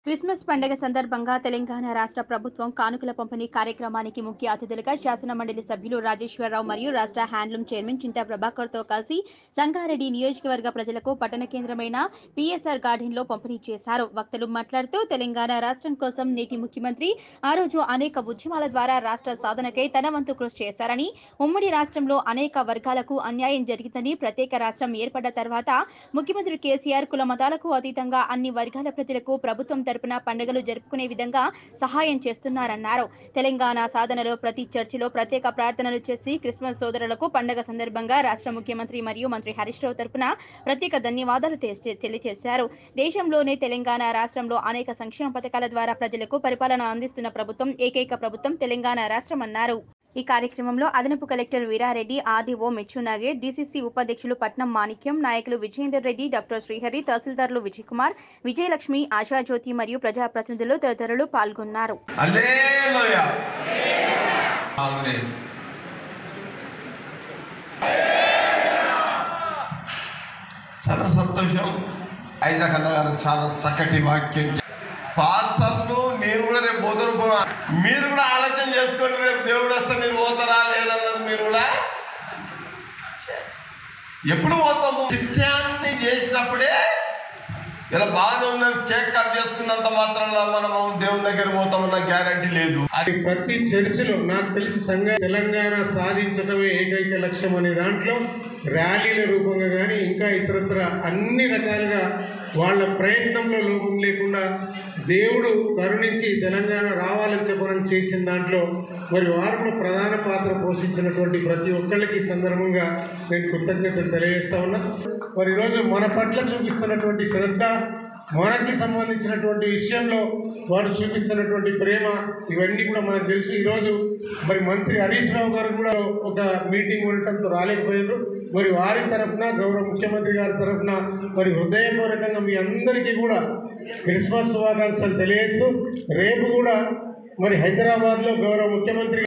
Christmas పండుగ సందర్భంగా తెలంగాణ రాష్ట్ర ప్రభుత్వం కానుకల పంపిణీ కార్యక్రమానికి ముఖ్య అతిథులుగా శాసన మండలి సభ్యులు రాజేశ్వరరావు మరియు రాష్ట్ర హ్యాండ్లూమ్ చైర్మన్ చింతా ప్రభాకర్ తో కలిసి సంగారెడ్డి నియోజకవర్గ ప్రజలకు పట్టణ కేంద్రమైన పిఎస్ఆర్ గార్డెన్ లో పంపిణీ చేశారు వక్తలు మాట్లాడుతూ తెలంగాణ రాష్ట్రం కోసం నేటి ముఖ్యమంత్రి ఆ రోజు అనేక ఉద్యమాల ద్వారా రాష్ట్ర సాధనకై తన వంతు కృషి చేశారని ఉమ్మడి రాష్ట్రంలో అనేక వర్గాలకు అన్యాయం జరిగిందని ప్రత్యేక రాష్ట్రం ఏర్పడ్డ తర్వాత ముఖ్యమంత్రి కేసీఆర్ కుల మతాలకు అతీతంగా అన్ని వర్గాల ప్రజలకు ప్రభుత్వం తరపున పండుగలు జరుపుకునే విధంగా సహాయం చేస్తున్నారన్నారు తెలంగాణ సాధనలో ప్రతి చర్చిలో ప్రత్యేక ప్రార్థనలు చేసి క్రిస్మస్ సోదరులకు పండుగ సందర్భంగా రాష్ట్ర ముఖ్యమంత్రి మరియు మంత్రి హరీష్ రావు తరపున ప్రత్యేక ధన్యవాదాలు తె- తెలియజేశారు దేశంలోనే తెలంగాణ రాష్ట్రంలో అనేక సంక్షేమ పథకాల ద్వారా ప్రజలకు పరిపాలన అందిస్తున్న ప్రభుత్వం ఏకైక ప్రభుత్వం తెలంగాణ రాష్ట్రం అన్నారు ఈ కార్యక్రమంలో అదనపు కలెక్టర్ వీరారెడ్డి ఆర్డీఓ మెచ్చు నాగేట్ డీసీసీ ఉపాధ్యక్షులు పట్నం మాణిక్యం నాయకులు విజయేందర్ రెడ్డి డాక్టర్ శ్రీహరి తహసీల్దార్లు విజయ్ కుమార్ విజయలక్ష్మి ఆశాజ్యోతి మరియు ప్రజాప్రతినిధులు తదితరులు పాల్గొన్నారు హల్లెలూయ ఆమేన్ చాలా సంతోషం ఐజాక్ అన్న గారు చాలా చక్కటి వాక్యం చె- పాస్టర్లు నేను కూడా రేపు పోతాను పోనా మీరు కూడా ఆలోచన చేసుకోండి రేపు దేవుడు వస్తే మీరు పోతారా లేదన్నది మీరు కూడా ఎప్పుడు పోతాము నిత్యాన్ని చేసినప్పుడే ఇలా బాగానే ఉన్నది కేక్ కట్ చేసుకున్నంత మాత్రంలో మనము దేవుని దగ్గర పోతామన్న గ్యారంటీ లేదు అది ప్రతి చర్చిలో నాకు తెలిసి సంఘ తెలంగాణ సాధించటమే ఏకైక లక్ష్యం అనే దాంట్లో ర్యాలీల రూపంగా కానీ ఇంకా ఇతరత్ర అన్ని రకాలుగా వాళ్ళ ప్రయత్నంలో లోపం లేకుండా దేవుడు కరుణించి తెలంగాణ రావాలని చెప్పడం చేసిన దాంట్లో మరి వారు కూడా ప్రధాన పాత్ర పోషించినటువంటి ప్రతి ఒక్కళ్ళకి ఈ సందర్భంగా నేను కృతజ్ఞతలు తెలియజేస్తా ఉన్నా మరి ఈరోజు మన పట్ల చూపిస్తున్నటువంటి శ్రద్ధ మనకి సంబంధించినటువంటి విషయంలో వారు చూపిస్తున్నటువంటి ప్రేమ ఇవన్నీ కూడా మనకు తెలుసు ఈరోజు మరి మంత్రి హరీష్ రావు గారు కూడా ఒక మీటింగ్ ఉండటంతో రాలేకపోయారు మరి వారి తరఫున గౌరవ ముఖ్యమంత్రి గారి తరఫున మరి హృదయపూర్వకంగా మీ అందరికీ కూడా క్రిస్మస్ శుభాకాంక్షలు తెలియజేస్తూ రేపు కూడా మరి హైదరాబాద్లో గౌరవ ముఖ్యమంత్రి